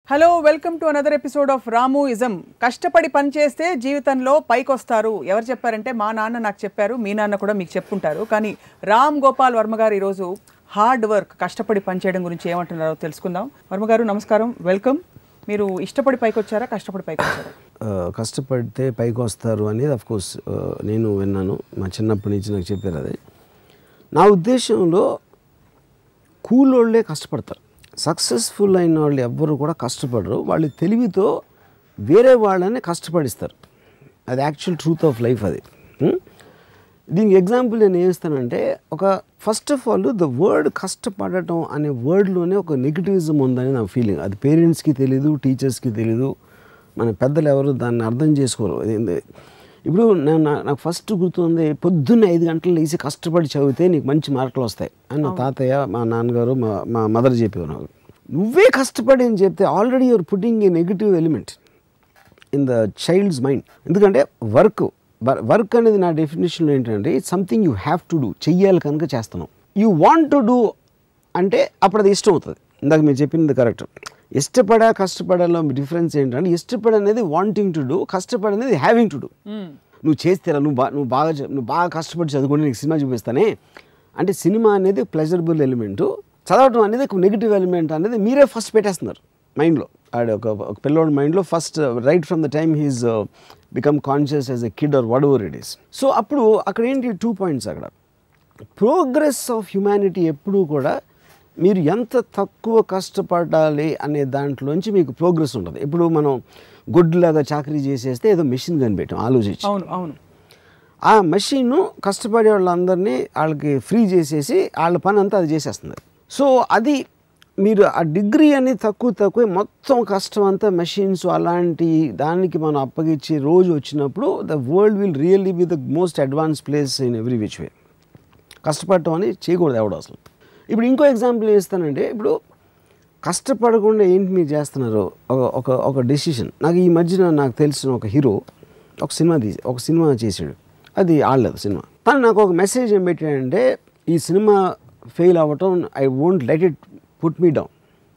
Hello welcome to another episode of Ramu ism కష్టపడి పని చేస్తే జీవితంలో పైకొస్తారు ఎవరు చెప్పారంటే మా నాన్న నాకు చెప్పారు మీ నాన్న కూడా మీకు చెప్పుంటారు కానీ రామ్ గోపాల్ వర్మ గారు ఈరోజు హార్డ్ వర్క్ కష్టపడి పని చేయడం గురించి ఏమంటున్నారో తెలుసుకుందాం వర్మ గారు నమస్కారం వెల్కమ్ మీరు ఇష్టపడి పైకి వచ్చారా కష్టపడి పైకి వచ్చారా ఆ, కష్టపడితే పైకి వస్తారు అనేది అఫ్ కోర్స్ నేను విన్నాను మా చిన్నప్పటి నుంచి నాకు చెప్పారు అది నా ఉద్దేశంలో కూలోళ్ళే కష్టపడతారు సక్సెస్ఫుల్ అయిన వాళ్ళు ఎవ్వరు కూడా కష్టపడరు వాళ్ళు తెలివితో వేరే వాళ్ళని కష్టపడిస్తారు అది యాక్చువల్ ట్రూత్ ఆఫ్ లైఫ్ అది ఉం? దీనికి ఎగ్జాంపుల్ నేను ఏం ఇస్తానంటే ఒక first of all the word కష్టపడటం అనే వర్డ్లోనే ఒక నెగిటివిజం ఉందని నా ఫీలింగ్ అది పేరెంట్స్కి తెలీదు టీచర్స్కి తెలీదు మన పెద్దలు ఎవరు దాన్ని అర్థం చేసుకోరు ఇది- ఇప్పుడు నేను నా- నాకు ఫస్ట్ గుర్తుంది పొద్దున్న ఐదు గంటలు లేచి కష్టపడి చదివితే నీకు మంచి మార్కులు వస్తాయి అని నా తాతయ్య మా నాన్నగారు మా మా మదర్ చెప్పేవారు నాకు నువ్వే కష్టపడి అని చెప్తే already your putting a negative element in the child's mind ఎందుకంటే వర్క్ వర్క్ అనేది నా డెఫినేషన్లో ఏంటంటే it's something you have to do చెయ్యాలి కనుక చేస్తున్నాం యూ వాంట్ టు డూ అంటే అప్పుడు అది ఇష్టం అవుతుంది ఇందాక మీరు చెప్పింది కరెక్ట్ ఇష్టపడా కష్టపడాలో డిఫరెన్స్ ఏంటంటే ఇష్టపడ అనేది వాంటింగ్ టు డూ కష్టపడ అనేది హ్యావింగ్ టు డూ నువ్వు చేస్తేరా నువ్వు బా నువ్వు బాగా చ- నువ్వు బాగా కష్టపడి చదువుకొని నీకు సినిమా చూపిస్తానే అంటే సినిమా అనేది ప్లెజరబుల్ ఎలిమెంట్ చదవటం అనేది ఒక నెగిటివ్ ఎలిమెంట్ అనేది మీరే ఫస్ట్ పెట్టేస్తున్నారు మైండ్లో ఆడ ఒక ఒక పిల్లోడి మైండ్లో first right from the time he's become conscious as a kid or whatever it is so అప్పుడు అక్కడ ఏంటి టూ పాయింట్స్ అక్కడ ప్రోగ్రెస్ ఆఫ్ హ్యుమానిటీ ఎప్పుడూ కూడా మీరు ఎంత తక్కువ కష్టపడాలి అనే దాంట్లోంచి మీకు ప్రోగ్రెస్ ఉంటుంది ఇప్పుడు మనం గుడ్లాగా చాకరీ చేసేస్తే ఏదో మెషిన్ కనిపెట్టాం ఆలోచించి అవును అవును ఆ మెషిన్ కష్టపడే వాళ్ళందరినీ వాళ్ళకి ఫ్రీ చేసేసి వాళ్ళ పని అంతా అది చేసేస్తుంది సో అది మీరు ఆ డిగ్రీ అని తక్కువ తక్కువ మొత్తం కష్టం అంతా మెషిన్స్ అలాంటి దానికి మనం అప్పగించి రోజు వచ్చినప్పుడు the world will really be the most advance place in every which way కష్టపడటం అని చేయకూడదు ఎవడు అసలు ఇప్పుడు ఇంకో ఎగ్జాంపుల్ ఇస్తానంటే ఇప్పుడు కష్టపడకుండా ఏంటి మీరు చేస్తున్నారు ఒక ఒక ఒక డెసిషన్ నాకు ఈ మధ్యన నాకు తెలిసిన ఒక హీరో ఒక సినిమా తీసి ఒక సినిమా చేసాడు అది ఆడలేదు సినిమా తను నాకు ఒక మెసేజ్ ఏం పెట్టాడంటే ఈ సినిమా ఫెయిల్ అవ్వటం I won't let it put me down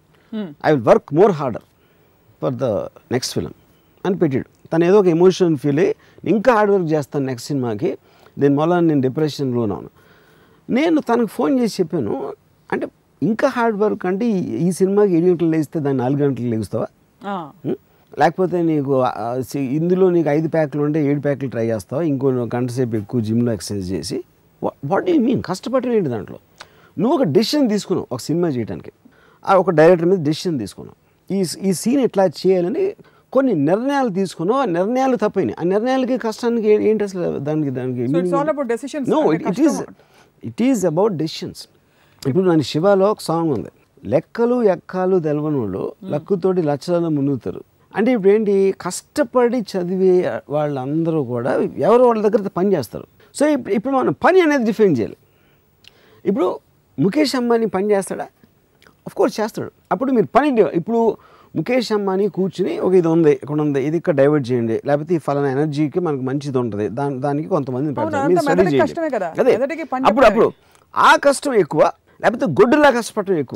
I will work more harder for the next film అని పెట్టాడు తను ఏదో ఒక ఎమోషన్ ఫీల్ అయ్యి ఇంకా హార్డ్ వర్క్ చేస్తాను నెక్స్ట్ సినిమాకి దీని వల్ల నేను డిప్రెషన్లో ఉన్నాను నేను తనకు ఫోన్ చేసి చెప్పాను అంటే ఇంకా హార్డ్ వర్క్ అంటే ఈ- ఈ సినిమాకి ఏడు గంటలు లేస్తే దాన్ని నాలుగు గంటలు లేస్తావా ఆ, ఉం? లేకపోతే నీకు ఆ, సి- ఇందులో నీకు ఐదు ప్యాక్లు ఉంటే ఏడు ప్యాక్లు ట్రై చేస్తావా ఇంకో గంట సేపు ఎక్కువ జిమ్లో ఎక్సర్సైజ్ చేసి వాట్ యూ మీన్ కష్టపడటం ఏంటి దాంట్లో నువ్వు ఒక డెసిషన్ తీసుకున్నావు ఒక సినిమా చేయడానికి ఆ ఒక డైరెక్టర్ మీద డెసిషన్ తీసుకున్నావు ఈ ఈ సీన్ ఎట్లా చేయాలని కొన్ని నిర్ణయాలు తీసుకున్నావు ఆ నిర్ణయాలు తప్పైనాయి ఆ నిర్ణయాలకి కష్టానికి ఏ- ఏంటి అసలు దానికి దానికి So it's all about decisions. No అంటే it is it is about decisions ఇప్పుడు నన్ను శివాలో ఒక సాంగ్ ఉంది లెక్కలు ఎక్కాలు తెలవని వాళ్ళు లక్కుతోటి లక్షలను మునుగుతారు అంటే ఇప్పుడు ఏంటి కష్టపడి చదివే వాళ్ళందరూ కూడా ఎవరు వాళ్ళ దగ్గర పని చేస్తారు సో ఇప్పుడు ఇప్పుడు మనం పని అనేది డిఫైన్ చేయాలి ఇప్పుడు ముఖేష్ అంబానీ పని చేస్తాడా ఆఫ్ కోర్స్ చేస్తాడు అప్పుడు మీరు పని డి- ఇప్పుడు ముఖేష్ అంబానీ కూర్చుని ఒక ఇది ఉంది ఇక్కడ ఉంది ఇది ఇక్కడ డైవర్ట్ చేయండి లేకపోతే ఈ ఫలానా ఎనర్జీకి మనకు మంచిది ఉంటుంది దాని దానికి కొంతమంది పెడతారు అంతా మీరు స్టడీ మెదడుకి చేయండి కష్టమే కదా. అదే మెదడుకి పని అప్పుడు చెప్పడమే. అప్పుడు ఆ కష్టం ఎక్కువ లేకపోతే గొడ్డులా కష్టపడటం ఎక్కువ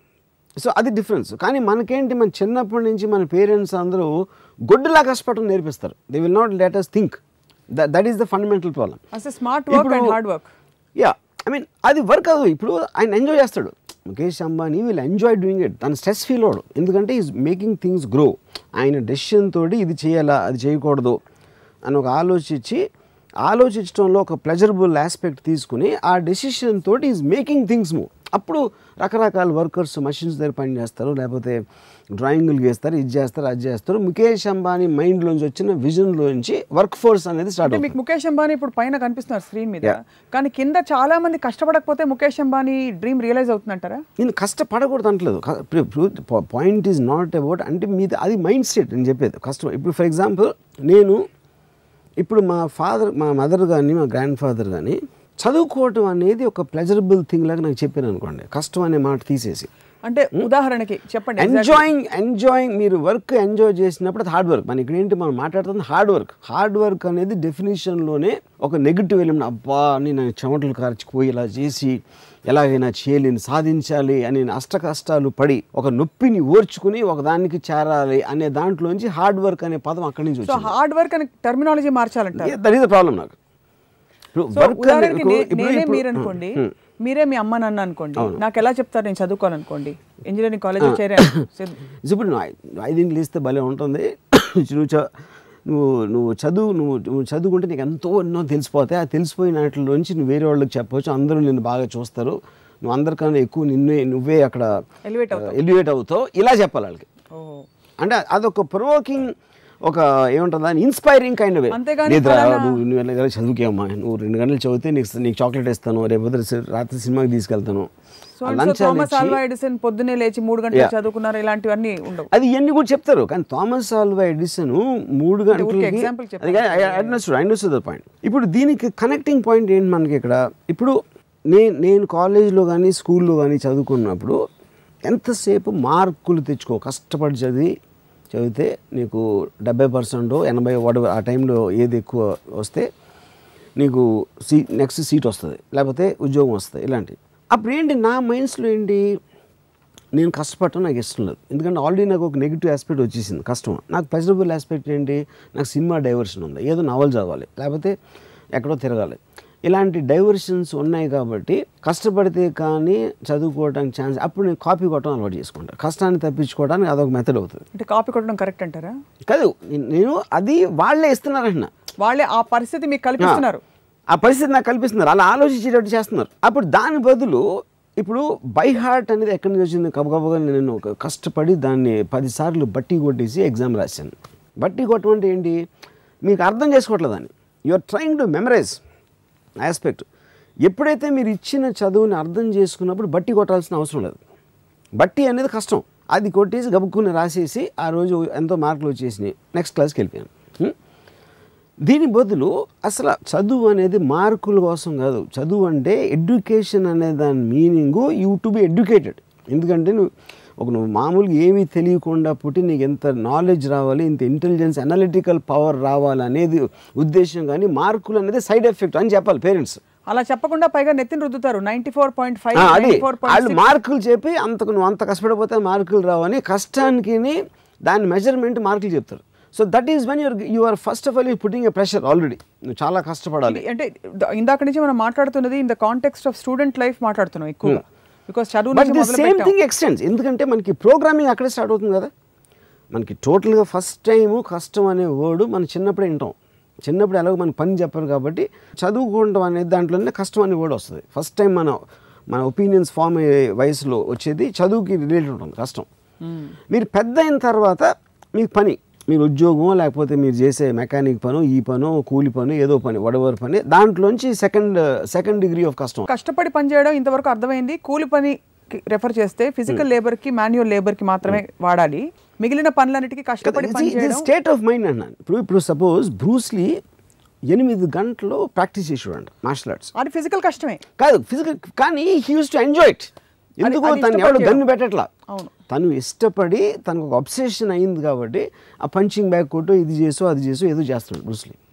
సో అది డిఫరెన్స్ కానీ మనకేంటి మన చిన్నప్పటి నుంచి మన పేరెంట్స్ అందరూ గొడ్డులా కష్టపడటం నేర్పిస్తారు they will not let us think that is the fundamental problem As a smart work and hard work. Yeah I mean అది వర్క్ అవ్వదు ఇప్పుడు ఆయన ఎంజాయ్ చేస్తాడు Mukesh Ambani will enjoy doing it తను స్ట్రెస్ ఫీల్ అవడు ఎందుకంటే ఈజ్ మేకింగ్ థింగ్స్ గ్రో ఆయన decision తోటి ఇది చేయాలా అది చేయకూడదు అని ఒక ఆలోచించి ఆలోచించడంలో ఒక ప్లెజరబుల్ ఆస్పెక్ట్ తీసుకుని ఆ డెసిషన్ తోటి ఈజ్ మేకింగ్ థింగ్స్ మూవ్ అప్పుడు రకరకాల వర్కర్స్ మషిన్స్ దగ్గర పని చేస్తారు లేకపోతే డ్రాయింగ్లు గీస్తారు ఇది చేస్తారు అది చేస్తారు ముఖేష్ అంబానీ మైండ్లోంచి వచ్చిన విజన్లోంచి వర్క్ ఫోర్స్ అనేది స్టార్ట్ అంటే అవుతుంది మీకు ముఖేష్ అంబానీ ఇప్పుడు పైన కనిపిస్తున్నారు స్క్రీన్ మీద కానీ కింద చాలా మంది కష్టపడకపోతే ముఖేష్ అంబానీ డ్రీమ్ రియలైజ్ అవుతుందంటారా నేను కష్టపడకూడదు అంటలేదు పాయింట్ ఈజ్ నాట్ అబౌట్ అంటే మీది అది మైండ్ సెట్ నేను చెప్పేది కష్టం ఇప్పుడు ఫర్ ఎగ్జాంపుల్ నేను ఇప్పుడు మా ఫాదర్ మా మదర్ కానీ మా గ్రాండ్ ఫాదర్ కానీ చదువుకోవటం అనేది ఒక ప్లెజరబుల్ థింగ్ లాగా నాకు చెప్పాను అనుకోండి కష్టం అనే మాట తీసేసి అంటే ఉదాహరణకి చెప్పండి exactly. ఎంజాయింగ్ ఎంజాయింగ్ మీరు వర్క్ ఎంజాయ్ చేసినప్పుడు అది హార్డ్ వర్క్ మన ఇక్కడ ఏంటి మనం మాట్లాడుతుంది హార్డ్ వర్క్ హార్డ్ వర్క్ అనేది డెఫినేషన్లోనే ఒక నెగిటివ్ ఎలిమెంట్ అబ్బా అని నేను చెమటలు కార్చిపోయి ఇలా చేసి ఎలాగైనా చేయలేని సాధించాలి అనే అష్ట కష్టాలు పడి ఒక నొప్పిని ఓర్చుకుని ఒక దానికి చేరాలి అనే దాంట్లోంచి హార్డ్ వర్క్ అనే పదం అక్కడి నుంచి సో వచ్చింది హార్డ్ వర్క్ అని టర్మినాలజీ మార్చాలంటారు దట్ ఈస్ ద ప్రాబ్లం నాకు ఇప్పుడు సో work ఉదాహరణకి అనేది- నే- ఇప్పుడు- నేనే ఇప్పుడు- మీరు అనుకోండి మీరే మీ అమ్మ నాన్న అనుకోండి నాకు ఎలా చెప్తారు నేను చదువుకోవాలనుకోండి ఇంజనీరింగ్ కాలేజ్ చేరాను ఇప్పుడు నువ్వు ఐ- ఐదింటికి లేస్తే భలే ఉంటుంది నువ్వు చ- నువ్వు నువ్వు చదువు నువ్వు నువ్వు చదువుకుంటే నీకు ఎంతో ఎన్నో తెలిసిపోతాయి ఆ తెలిసిపోయిన వాటిలోంచి నువ్వు వేరే వాళ్ళకి చెప్పవచ్చు అందరూ నిన్ను బాగా చూస్తారు నువ్వు అందరికన్నా ఎక్కువ నిన్నే నువ్వే అక్కడ Elevate ఎలివేట్ అవుతావు ఇలా చెప్పాలి వాళ్ళకి ఓహో అంటే అదొక ప్రొవోకింగ్ ఒక ఏమంటుంది దాని ఇన్స్పైరింగ్ కైండ్ అవే అంతేగాని లేదురా ఫలానా- నువ్వు నువ్వు వెళ్ళగల చదువుకేమ్మా నువ్వు రెండు గంటలు చదివితే నీకు నీకు చాక్లెట్ ఇస్తాను రేపు పొద్దున సి- రాత్రి సినిమాకి తీసుకెళ్తాను సో ఆ అండ్ సో లంచ్ థామస్ అనేది ఆల్వా ఎడిసన్ పొద్దునే లేచి మూడు గంటలు Yeah. చదువుకున్నారు ఇలాంటివన్నీ ఉండవు అది ఇవన్నీ కూడా చెప్తారు కానీ థామస్ ఆల్వా ఎడిసన్ మూడు గంటలకి example చెప్పాను. అది అండర్స్టూడ్ అండర్స్టూడ్ ద పాయింట్ ఇప్పుడు దీనికి కనెక్టింగ్ పాయింట్ ఏంటి మనకి ఇక్కడ ఇప్పుడు నేను నేను కాలేజీలో కానీ స్కూల్లో కానీ చదువుకున్నప్పుడు ఎంతసేపు మార్కులు తెచ్చుకో కష్టపడి చదివి చదివితే నీకు డెబ్బై పర్సెంట్ ఎనభై వాడు ఆ టైంలో ఏది ఎక్కువ వస్తే నీకు సీ నెక్స్ట్ సీట్ వస్తుంది లేకపోతే ఉద్యోగం వస్తుంది ఇలాంటి అప్పుడు ఏంటి నా మైండ్స్లో ఏంటి నేను కష్టపడటం నాకు ఇష్టం లేదు ఎందుకంటే ఆల్రెడీ నాకు ఒక నెగిటివ్ ఆస్పెక్ట్ వచ్చేసింది కష్టం నాకు పాజిటివ్ ఆస్పెక్ట్ ఏంటి నాకు సినిమా డైవర్షన్ ఉంది ఏదో నవల్ చదవాలి లేకపోతే ఎక్కడో తిరగాలి ఇలాంటి డైవర్షన్స్ ఉన్నాయి కాబట్టి కష్టపడితే కానీ చదువుకోవడానికి ఛాన్స్ అప్పుడు నేను కాపీ కొట్టడం అలవాటు చేసుకుంటాను కష్టాన్ని తప్పించుకోవడానికి అదొక మెథడ్ అవుతుంది అంటే కాపీ కొట్టడం కరెక్ట్ అంటారా కాదు నేను అది వాళ్ళే ఇస్తున్నారంటున్నా వాళ్ళే ఆ పరిస్థితి మీకు కల్పిస్తున్నారు ఆ పరిస్థితి నాకు కల్పిస్తున్నారు అలా ఆలోచించేటట్టు చేస్తున్నారు అప్పుడు దాని బదులు ఇప్పుడు బై హార్ట్ అనేది ఎక్కడి నుంచి వచ్చింది కబగబగా నేను ఒక కష్టపడి దాన్ని పదిసార్లు బట్టి కొట్టేసి ఎగ్జామ్ రాశాను బట్టి కొట్టడం అంటే ఏంటి మీకు అర్థం చేసుకోవట్లేదు దాన్ని you are trying to memorise aspect ఎప్పుడైతే మీరు ఇచ్చిన చదువుని అర్థం చేసుకున్నప్పుడు బట్టి కొట్టాల్సిన అవసరం లేదు బట్టి అనేది కష్టం అది కొట్టేసి గబుక్కుని రాసేసి ఆ రోజు ఎంతో మార్కులు వచ్చేసినాయి నెక్స్ట్ క్లాస్కి వెళ్ళిపోయాను హ్మ్? దీని బదులు అసలు చదువు అనేది మార్కుల కోసం కాదు చదువు అంటే ఎడ్యుకేషన్ అనే దాని meaning you to be educated ఎందుకంటే నువ్వు ఒక నువ్వు మామూలుగా ఏమీ తెలియకుండా పుట్టి నీకు ఎంత నాలెడ్జ్ రావాలి ఇంత ఇంటెలిజెన్స్ అనలిటికల్ పవర్ రావాలి అనేది ఉద్దేశం కానీ మార్కులు అనేది సైడ్ ఎఫెక్ట్ అని చెప్పాలి పేరెంట్స్ అలా చెప్పకుండా పైగా నెత్తిని రుద్దుతారు నైన్టీ ఫోర్ పాయింట్ ఫైవ్ ఆ, అది ఫోర్ వాళ్ళు మార్కులు చెప్పి అంతకు నువ్వు అంత కష్టపడిపోతే మార్కులు రావని కష్టానికి దాని మెజర్మెంట్ మార్కులు చెప్తారు so that is when your you are first of all you putting a pressure already నువ్వు చాలా కష్టపడాలి అంటే ద- ఇందాక నుంచి మనం మాట్లాడుతున్నది in the context of student life మాట్లాడుతున్నాం ఎక్కువగా బికాస్ చదువు బట్ నుంచి ది మొదలు సేమ్ పెట్టాం. థింగ్ ఎక్స్టెండ్స్ ఎందుకంటే మనకి ప్రోగ్రామింగ్ అక్కడే స్టార్ట్ అవుతుంది కదా మనకి టోటల్గా ఫస్ట్ టైము కష్టం అనే వర్డ్ మనం చిన్నప్పుడే వింటాం చిన్నప్పుడు ఎలాగో మనకి పని చెప్పరు కాబట్టి చదువుకోవడం అనేది దాంట్లోనే కష్టం అనే వర్డ్ వస్తుంది ఫస్ట్ టైం మన మన ఒపీనియన్స్ ఫామ్ అయ్యే వయసులో వచ్చేది చదువుకి రిలేటెడ్ ఉంటుంది కష్టం మీరు పెద్ద అయిన తర్వాత మీకు పని మీరు ఉద్యోగం లేకపోతే మీరు చేసే మెకానిక్ పను ఈ పను కూలి పను ఏదో పని వడవర్ పని దాంట్లోంచి సెకండ్ సెకండ్ డిగ్రీ ఆఫ్ కష్టం కష్టపడి పని చేయడం ఇంతవరకు అర్థమైంది కూలి పని రెఫర్ చేస్తే ఫిజికల్ లేబర్ కి మాన్యువల్ లేబర్ కి మాత్రమే వాడాలి మిగిలిన పనులన్నిటికీ కష్టపడి పని చేయడం స్టేట్ ఆఫ్ మైండ్ అన్నాను ఇప్పుడు ఇప్పుడు సపోజ్ బ్రూస్లీ ఎనిమిది గంటలు ప్రాక్టీస్ చేసేవాడు మార్షల్ ఆర్ట్స్ అది ఫిజికల్ కష్టమే కాదు ఫిజికల్ కానీ he use to enjoy it ఎందుకు అది తను ఇష్టపడి ఎవడు చేయడం. గన్ను పెట్టట్లా అవును. తను ఇష్టపడి తనకు ఒక అబ్సెషన్ అయింది కాబట్టి ఆ పంచింగ్ బ్యాగ్ కొట్టు ఇది చేసో అది చేసో ఏదో చేస్తున్నాడు బ్రూస్లీ